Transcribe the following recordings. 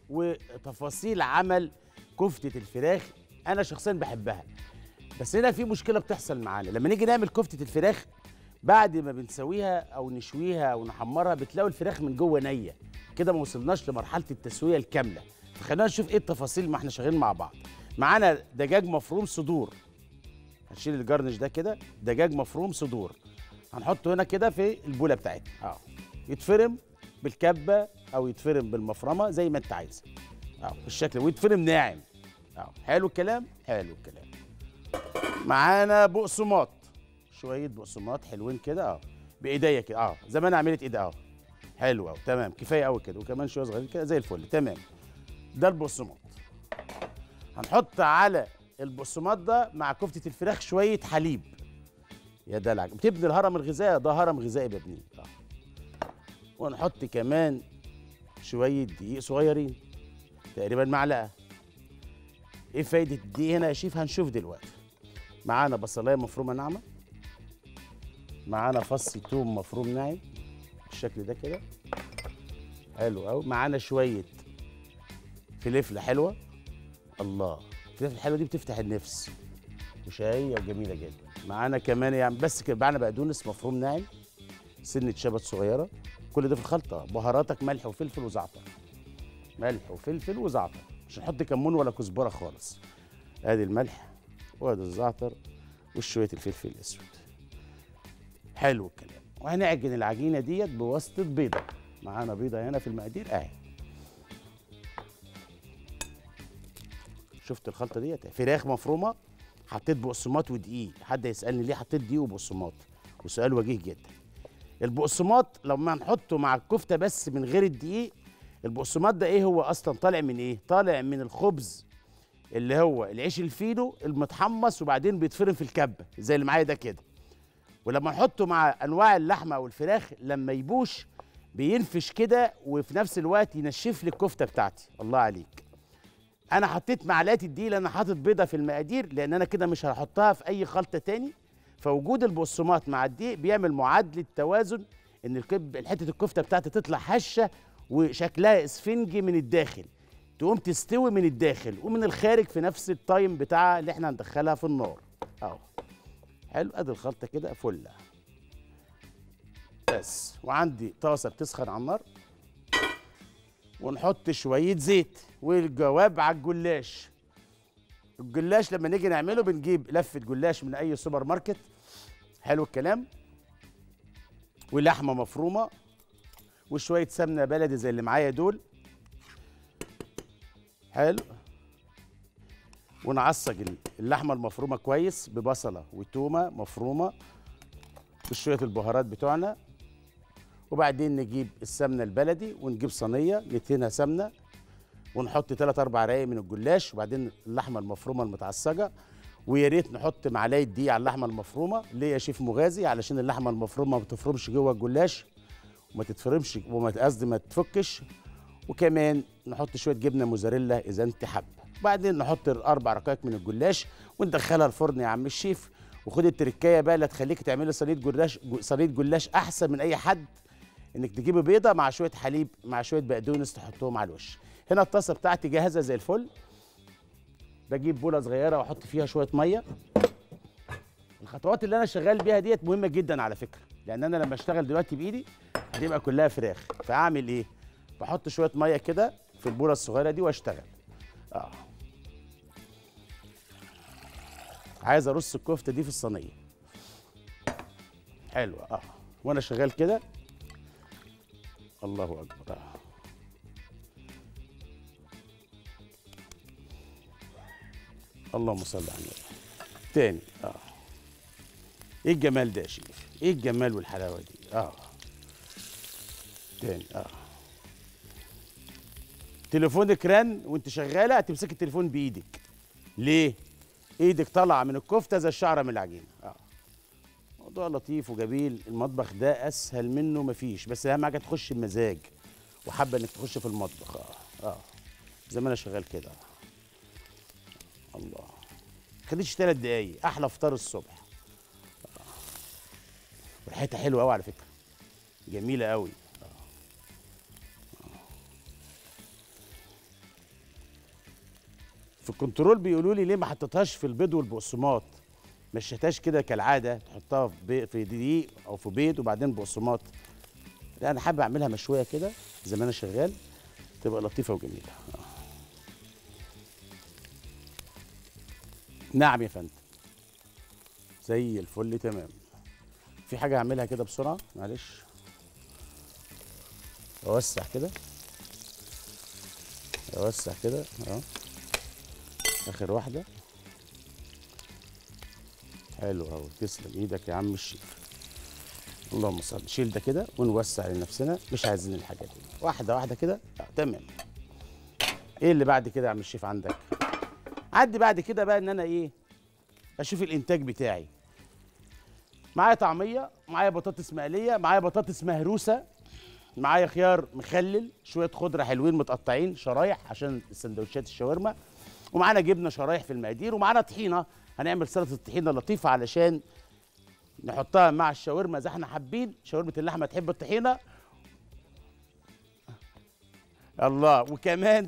وتفاصيل عمل كفته الفراخ انا شخصيا بحبها بس هنا في مشكله بتحصل معانا لما نيجي نعمل كفته الفراخ بعد ما بنسويها او نشويها او نحمرها بتلاقوا الفراخ من جوه نيه كده ما وصلناش لمرحله التسويه الكامله فخلينا نشوف ايه التفاصيل ما احنا شغالين مع بعض معانا دجاج مفروم صدور هنشيل الجرنش ده كده دجاج مفروم صدور هنحطه هنا كده في البوله بتاعتنا اه يتفرم بالكبه او يتفرم بالمفرمه زي ما انت عايز اه بالشكل ويتفرم ناعم اه حلو الكلام حلو الكلام معانا بقسماط شويه بقسماط حلوين كده اه بايديا كده اه زي ما انا عملت ايدي اه حلو قوي تمام كفايه قوي كده وكمان شويه صغيرين كده زي الفل تمام ده البقسماط هنحط على البقسماط ده مع كفته الفراخ شويه حليب يا دلع بتبني الهرم الغذائي ده هرم غذائي ببنيه اه ونحط كمان شويه دقيق صغيرين تقريبا معلقه ايه فايده الدقيق هنا يا شيف هنشوف دلوقتي معانا بصلايه مفرومه ناعمه معانا فص توم مفروم ناعم بالشكل ده كده حلو قوي معانا شويه فلفله حلوه الله الفلفله الحلوه دي بتفتح النفس وشهيه وجميله جدا معانا كمان يعني بس كده معانا بقدونس مفروم ناعم سنه شبت صغيره كل ده في الخلطه بهاراتك ملح وفلفل وزعتر ملح وفلفل وزعتر مش هنحط كمون ولا كزبره خالص ادي الملح وادي الزعتر وشويه الفلفل الاسود حلو الكلام وهنعجن العجينه ديت بواسطه بيضه معانا بيضه هنا في المقادير اهي شفت الخلطه ديت فراخ مفرومه حطيت بقسماط ودقيق حد يسالني ليه حطيت دقيق وبقسماط وسؤال وجيه جدا البقسماط لما نحطه مع الكفته بس من غير الدقيق البقسماط ده ايه هو اصلا طالع من ايه طالع من الخبز اللي هو العيش الفينو المتحمص وبعدين بيتفرم في الكبه زي اللي معايا ده كده ولما نحطه مع انواع اللحمه او الفراخ لما يبوش بينفش كده وفي نفس الوقت ينشف لي الكفته بتاعتي الله عليك انا حطيت معلقه الدقيق لان انا حاطط بيضه في المقادير لان انا كده مش هحطها في اي خلطه تاني فوجود البقسماط مع الدقيق بيعمل معادله توازن ان الكب حته الكفته بتاعتي تطلع هشه وشكلها اسفنجي من الداخل تقوم تستوي من الداخل ومن الخارج في نفس التايم بتاعها اللي احنا هندخلها في النار اهو حلو ادي الخلطه كده فله بس وعندي طاسه بتسخن على النار ونحط شويه زيت والجواب على الجلاش الجلاش لما نيجي نعمله بنجيب لفه جلاش من اي سوبر ماركت حلو الكلام ولحمه مفرومه وشويه سمنه بلدي زي اللي معايا دول حلو ونعصج اللحمه المفرومه كويس ببصله وتومه مفرومه وشويه البهارات بتوعنا وبعدين نجيب السمنه البلدي ونجيب صينيه ندهنها سمنه ونحط 3 4 رقايق من الجلاش وبعدين اللحمه المفرومه المتعصجه ويا ريت نحط معلقه دقيق على اللحمه المفرومه ليه يا شيف مغازي علشان اللحمه المفرومه ما بتفرمش جوه الجلاش وما تتفرمش وما قصدي ما تفكش وكمان نحط شويه جبنه موزاريلا اذا انت حابه وبعدين نحط الاربع رقائق من الجلاش وندخلها الفرن يا عم الشيف وخد التركايه بقى اللي تخليك تعملي صينيه جلاش صينيه جلاش احسن من اي حد انك تجيبي بيضه مع شويه حليب مع شويه بقدونس تحطهم على الوش هنا الطاسه بتاعتي جاهزه زي الفل بجيب بوله صغيره واحط فيها شويه ميه الخطوات اللي انا شغال بيها ديت مهمه جدا على فكره لان انا لما اشتغل دلوقتي بايدي هتبقى كلها فراخ فاعمل ايه بحط شويه ميه كده في البوله الصغيره دي واشتغل اه عايز ارص الكفته دي في الصينيه حلوه اه وانا شغال كده الله اكبر آه. اللهم صل على النبي تاني اه ايه الجمال ده يا شيخ ايه الجمال والحلاوه دي اه تاني اه تليفونك رن وانت شغاله هتمسك التليفون بايدك ليه ايدك طالعه من الكفته زي الشعره من العجينه اه موضوع لطيف وجميل المطبخ ده اسهل منه مفيش بس اهم حاجه تخش بمزاج وحابه انك تخش في المطبخ اه اه زي ما انا شغال كده الله خدتش ثلاث دقايق احلى فطار الصبح آه. ريحتها حلوه قوي على فكره جميله قوي في الكنترول بيقولوا لي ليه ما حطيتهاش في البيض والبقسماط مشيتهاش كده كالعاده تحطها في بي- في دقيق او في بيض وبعدين بقسماط لا انا حابب اعملها مشويه كده زي ما انا شغال تبقى لطيفه وجميله آه. نعم يا فندم زي الفل تمام في حاجه اعملها كده بسرعه معلش اوسع كده اوسع كده اه اخر واحده حلو قوي تسلم ايدك يا عم الشيف اللهم صل شيل ده كده ونوسع لنفسنا مش عايزين الحاجات دي واحده واحده كده آه، تمام ايه اللي بعد كده يا عم الشيف عندك عدي بعد كده بقى ان انا ايه اشوف الانتاج بتاعي معايا طعميه معايا بطاطس مقليه معايا بطاطس مهروسه معايا خيار مخلل شويه خضره حلوين متقطعين شرايح عشان السندوتشات الشاورما ومعانا جبنه شرايح في المقادير ومعانا طحينه هنعمل سلطه الطحينه لطيفه علشان نحطها مع الشاورما زي احنا حابين شاورمه اللحمه تحب الطحينه الله وكمان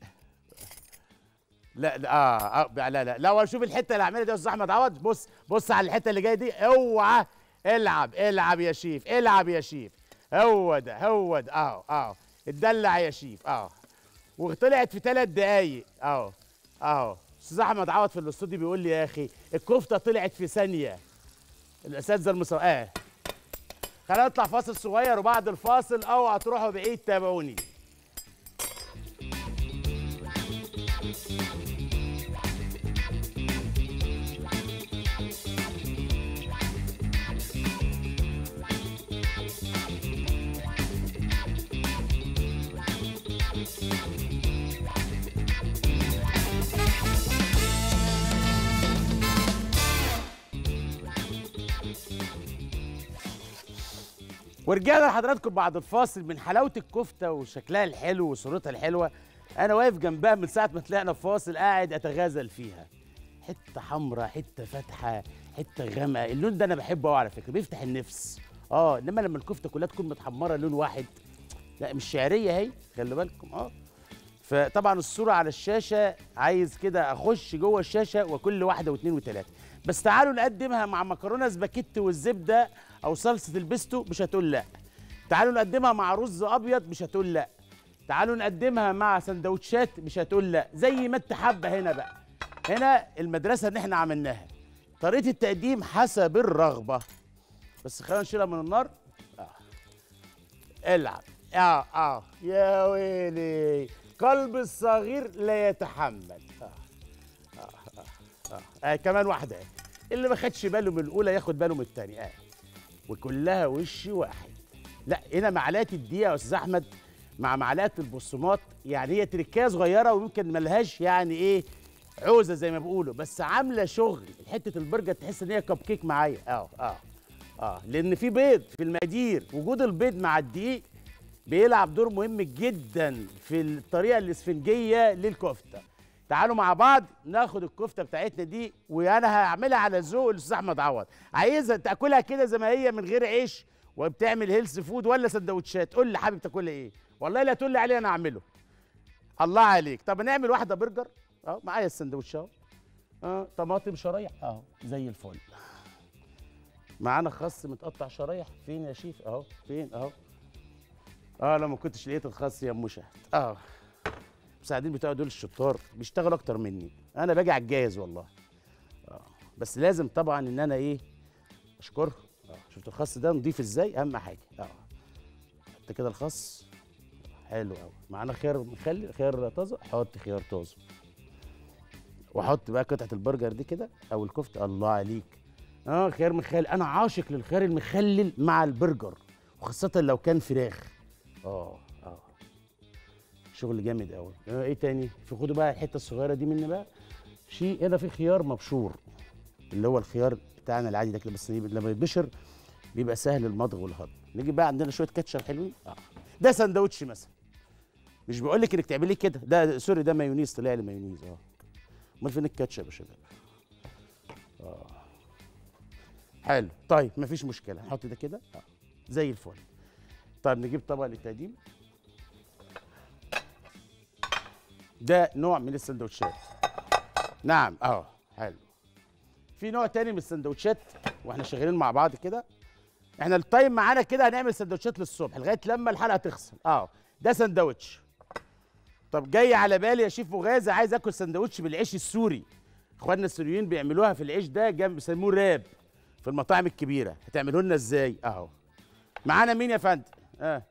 لا لا اه, آه لا لا لا ولا شوف الحته اللي عاملها دي يا استاذ احمد عوض بص بص على الحته اللي جايه دي اوعى العب العب يا شيف العب يا شيف هو ده هو ده اهو اهو اتدلع يا شيف اهو وطلعت في ثلاث دقايق اهو اهو استاذ احمد عوض في الاستوديو بيقول لي يا اخي الكفته طلعت في ثانيه الاساتذه المصر اه خلينا نطلع فاصل صغير وبعد الفاصل اوعى تروحوا بعيد تابعوني ورجعنا لحضراتكم بعد الفاصل من حلاوه الكفته وشكلها الحلو وصورتها الحلوه انا واقف جنبها من ساعه ما طلعنا فاصل قاعد اتغازل فيها حته حمراء حته فاتحه حته غامقه اللون ده انا بحبه قوي على فكره بيفتح النفس اه انما لما الكفته كلها تكون متحمره لون واحد لا مش شعريه اهي خلي بالكم اه فطبعا الصوره على الشاشه عايز كده اخش جوه الشاشه وكل واحده واثنين وثلاثه بس تعالوا نقدمها مع مكرونه سباكيتي والزبده او صلصه البيستو مش هتقول لا تعالوا نقدمها مع رز ابيض مش هتقول لا تعالوا نقدمها مع سندوتشات مش هتقول لا زي ما انت حابه هنا بقى هنا المدرسه اللي احنا عملناها طريقه التقديم حسب الرغبه بس خلينا نشيلها من النار آه. العب اه اه يا ويلي قلب الصغير لا يتحمل آه. آه. آه. آه. آه. كمان واحده اهي. اللي ما خدش باله من الاولى ياخد باله من الثانيه آه. وكلها وش واحد لا هنا معلقه الدقيقه يا استاذ احمد مع معلقه البصمات يعني هي تركايه صغيره ويمكن ملهاش يعني ايه عوزه زي ما بيقولوا بس عامله شغل حته البرجر تحس ان هي كب كيك معايا اه اه اه لان في بيض في المقادير وجود البيض مع الدقيق بيلعب دور مهم جدا في الطريقه الاسفنجيه للكفته تعالوا مع بعض ناخد الكفته بتاعتنا دي وانا هعملها على ذوق الاستاذ احمد عوض عايزها تاكلها كده زي ما هي من غير عيش وبتعمل هيلث فود ولا سندوتشات قول لي حابب تاكلها ايه والله لا تقول لي عليه انا اعمله الله عليك طب نعمل واحده برجر اه معايا السندوتش اهو اه طماطم شرايح اهو زي الفل معانا خس متقطع شرايح فين يا شيف اهو فين اهو اه لو ما كنتش لقيت الخس يا ام شهد اه المساعدين بتوعي دول الشطار بيشتغلوا اكتر مني انا باجي على الجاهز والله اه بس لازم طبعا ان انا ايه اشكره اه شفت الخس ده نضيف ازاي اهم حاجه اه حط كده الخس حلو قوي معانا خيار مخلي خيار طازه حط خيار طازه واحط بقى قطعه البرجر دي كده او الكفته الله عليك اه خيار مخلل انا عاشق للخيار المخلل مع البرجر وخاصه لو كان فراخ اه اه شغل جامد قوي آه ايه تاني في خدوا بقى الحته الصغيره دي مني بقى شيء هنا في خيار مبشور اللي هو الخيار بتاعنا العادي ده كده بس لما يتبشر بيبقى سهل المضغ والهضم نيجي بقى عندنا شويه كاتشب حلوين اه ده سندوتش مثلا مش بقول لك انك تعمليه كده ده سوري ده مايونيز طلع لي مايونيز اه امال فين الكاتشب يا شباب اه حلو طيب مفيش مشكله نحط ده كده اه زي الفل طيب نجيب طبق للتقديم ده نوع من السندوتشات نعم اه حلو في نوع تاني من السندوتشات واحنا شغالين مع بعض كده احنا التايم معانا كده هنعمل سندوتشات للصبح لغايه لما الحلقه تخسر اه ده سندوتش طب جاي على بالي يا شيف مغازي عايز اكل سندوتش بالعيش السوري اخواننا السوريين بيعملوها في العيش ده جنب بيسموه راب في المطاعم الكبيره هتعملوا لنا ازاي اهو معانا مين يا فندم اه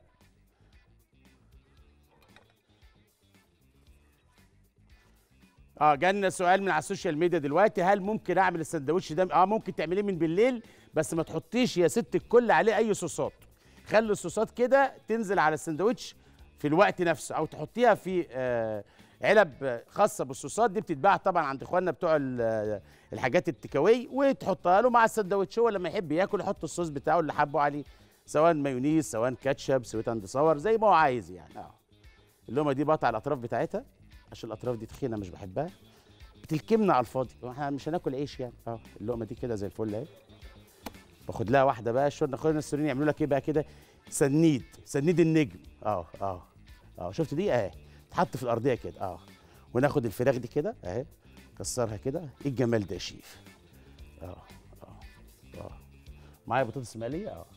اه جالنا سؤال من على السوشيال ميديا دلوقتي هل ممكن اعمل السندوتش ده اه ممكن تعمليه من بالليل بس ما تحطيش يا ست الكل عليه اي صوصات خلي الصوصات كده تنزل على السندوتش في الوقت نفسه او تحطيها في آه علب خاصه بالصوصات دي بتتباع طبعا عند اخواننا بتوع ال- الحاجات التكاوي وتحطها له مع السندوتش هو لما يحب ياكل يحط الصوص بتاعه اللي حبه عليه سواء مايونيز سواء كاتشب سويت اند صور زي ما هو عايز يعني اه اللقمه دي بقطع الاطراف بتاعتها عشان الاطراف دي تخينه مش بحبها بتلكمنا على الفاضي احنا مش هناكل عيش يعني اه اللقمه دي كده زي الفل اهي باخد لها واحده بقى شو اخواننا السوريين يعملوا لك ايه بقى كده سنيد سنيد النجم اه اه اه شفت دي اهي تحط في الارضيه كده اه وناخد الفراخ دي كده اهي كسرها كده ايه الجمال ده يا شيف اه اه اه معايا بطاطس مقليه اه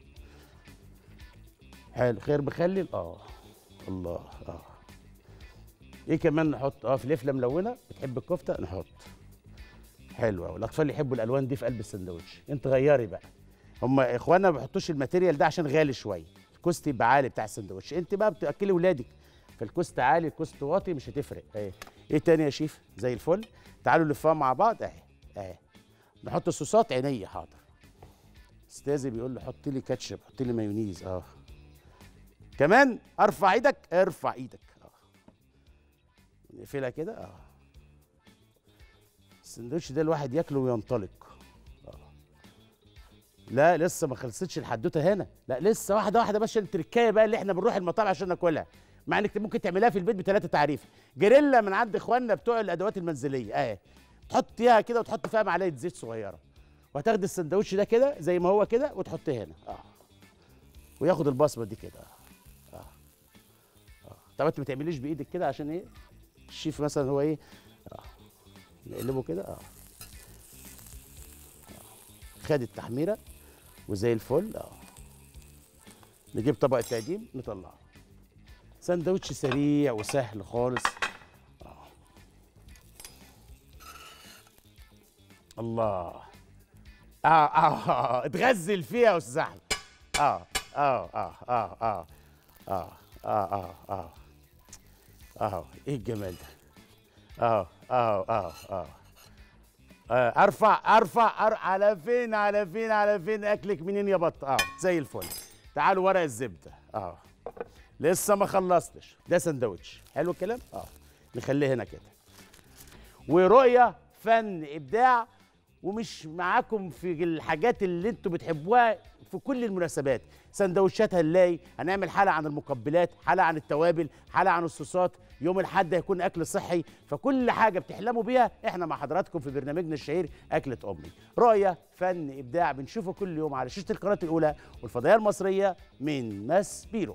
حلو خير مخلل اه الله اه ايه كمان نحط اه فلفله ملونه بتحب الكفته نحط حلو قوي الاطفال اللي يحبوا الالوان دي في قلب السندوتش انت غيري بقى هم اخواننا ما بيحطوش الماتيريال ده عشان غالي شويه الكوست يبقى عالي بتاع السندوتش انت بقى بتاكلي ولادك فالكوست عالي الكوست واطي مش هتفرق ايه ايه تاني يا شيف زي الفل تعالوا نلفها مع بعض اهي اهي نحط الصوصات عينيا حاضر استاذي بيقول لي حط لي كاتشب حط لي مايونيز اه كمان ارفع ايدك ارفع ايدك اه نقفلها كده اه السندوتش ده الواحد ياكله وينطلق آه. لا لسه ما خلصتش الحدوته هنا لا لسه واحده واحده بس التركايه بقى اللي احنا بنروح المطاعم عشان ناكلها مع انك ممكن تعملها في البيت بثلاثه تعريف جريلا من عند اخواننا بتوع الادوات المنزليه اهي تحطيها كده وتحط فيها معلقه زيت صغيره وهتاخدي السندوتش ده كده زي ما هو كده وتحطيه هنا اه وياخد البصمه دي كده اه اه اه طب انت ما تعمليش بايدك كده عشان ايه الشيف مثلا هو ايه اه نقلبه كده اه آه. خد التحميره وزي الفل اه نجيب طبق التقديم نطلعه سندوتش سريع وسهل خالص آه. الله اه اه اه اتغزل فيها يا استاذ احمد اه اه اه اه اه اه اه اه اه اه ايه الجمال ده اه اه اه اه آه، ارفع ارفع أر... على فين على فين على فين اكلك منين يا بط اه زي الفل تعالوا ورق الزبده اه لسه ما خلصتش ده سندوتش حلو الكلام اه نخليه هنا كده ورؤيه فن ابداع ومش معاكم في الحاجات اللي انتوا بتحبوها في كل المناسبات سندوتشات هنلاقي هنعمل حلقه عن المقبلات حلقه عن التوابل حلقه عن الصوصات يوم الاحد هيكون اكل صحي فكل حاجه بتحلموا بيها احنا مع حضراتكم في برنامجنا الشهير اكله امي رؤيه فن ابداع بنشوفه كل يوم على شاشه القناه الاولى والفضائيه المصريه من ماس بيرو